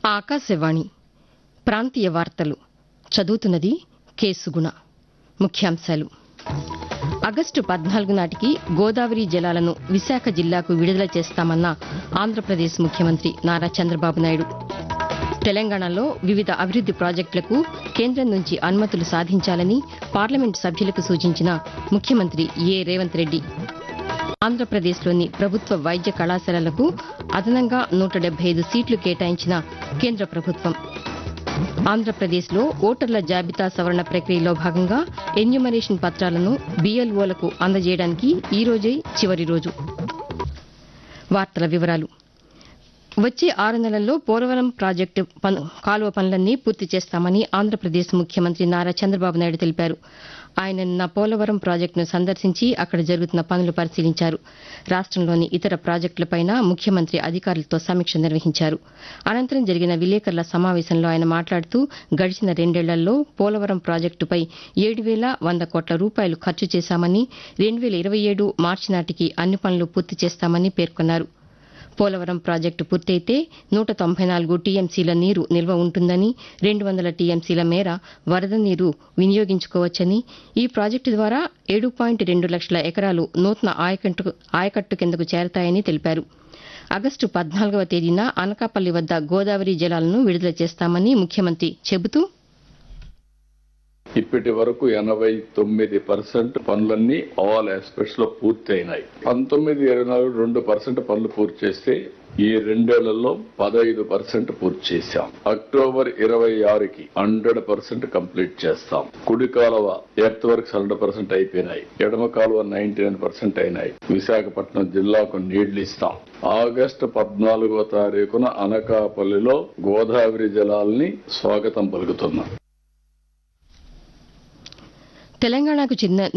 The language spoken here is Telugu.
ఆకాశవాణి ప్రాంతీయ వార్తలు చదువుతున్నది కె సుగుణ ముఖ్యాంశాలు ఆగస్టు పద్నాలుగు నాటికి గోదావరి జలాలను విశాఖ జిల్లాకు విడుదల చేస్తామన్న ఆంధ్రప్రదేశ్ ముఖ్యమంత్రి నారా చంద్రబాబు నాయుడు తెలంగాణలో వివిధ అభివృద్ది ప్రాజెక్టులకు కేంద్రం నుంచి అనుమతులు సాధించాలని పార్లమెంటు సభ్యులకు సూచించిన ముఖ్యమంత్రి ఏ రేవంత్ రెడ్డి ఆంధ్రప్రదేశ్లోని ప్రభుత్వ వైద్య కళాశాలలకు అదనంగా నూట డెబ్బై ఐదు సీట్లు కేటాయించిన కేంద్ర ప్రభుత్వం ఆంధ్రప్రదేశ్లో ఓటర్ల జాబితా సవరణ ప్రక్రియలో భాగంగా ఎన్యూమరేషన్ పత్రాలను బీఎల్ఓలకు అందజేయడానికి ఈ రోజే చివరి రోజు వార్తల వివరాలు వచ్చే ఆరు నెలల్లో పోలవరం ప్రాజెక్టు పను కాలువ పనులన్నీ పూర్తి చేస్తామని ఆంధ్రప్రదేశ్ ముఖ్యమంత్రి నారా చంద్రబాబు నాయుడు తెలిపారు ఆయన నిన్న పోలవరం ప్రాజెక్టును సందర్శించి అక్కడ జరుగుతున్న పనులు పరిశీలించారు రాష్టంలోని ఇతర ప్రాజెక్టులపైన ముఖ్యమంత్రి అధికారులతో సమీక్ష నిర్వహించారు అనంతరం జరిగిన విలేకరుల సమావేశంలో ఆయన మాట్లాడుతూ గడిచిన రెండేళ్లలో పోలవరం ప్రాజెక్టుపై ఏడు వేల వంద కోట్ల రూపాయలు ఖర్చు చేశామని రెండు వేల ఇరవై ఏడు మార్చి నాటికి అన్ని పనులు పూర్తి చేస్తామని పేర్కొన్నారు పోలవరం ప్రాజెక్టు పూర్తయితే నూట తొంభై నాలుగు టీఎంసీల నీరు నిల్వ ఉంటుందని రెండు వందల టీఎంసీల మేర వరద నీరు వినియోగించుకోవచ్చని ఈ ప్రాజెక్టు ద్వారా ఏడు పాయింట్ రెండు లక్షల ఎకరాలు నూతన ఆయకట్టు ఆయకట్టు కిందకు చేరతాయని తెలిపారు ఆగస్టు పద్నాలుగవ తేదీన అనకాపల్లి వద్ద గోదావరి జలాలను విడుదల చేస్తామని ముఖ్యమంత్రి చెబుతూ ఇప్పటి వరకు ఎనభై తొమ్మిది పర్సెంట్ పనులన్నీ ఆల్ ఆస్పెక్ట్స్ లో పూర్తి అయినాయి పంతొమ్మిది ఇరవై నాలుగు రెండు పర్సెంట్ పనులు పూర్తి చేస్తే ఈ రెండేళ్లలో పదహైదు పర్సెంట్ పూర్తి చేశాం అక్టోబర్ ఇరవై ఆరుకి హండ్రెడ్ పర్సెంట్ కంప్లీట్ చేస్తాం కుడి కాలువ ఎర్త్ వర్క్స్ హండ్రెడ్ పర్సెంట్ అయిపోయినాయి ఎడమ కాలువ నైన్టీ నైన్ పర్సెంట్ అయినాయి విశాఖపట్నం జిల్లాకు నీళ్లు ఇస్తాం ఆగస్టు పద్నాలుగో తారీఖున అనకాపల్లిలో గోదావరి జలాల్ని స్వాగతం పలుకుతున్నాం తెలంగాణకు చెందిన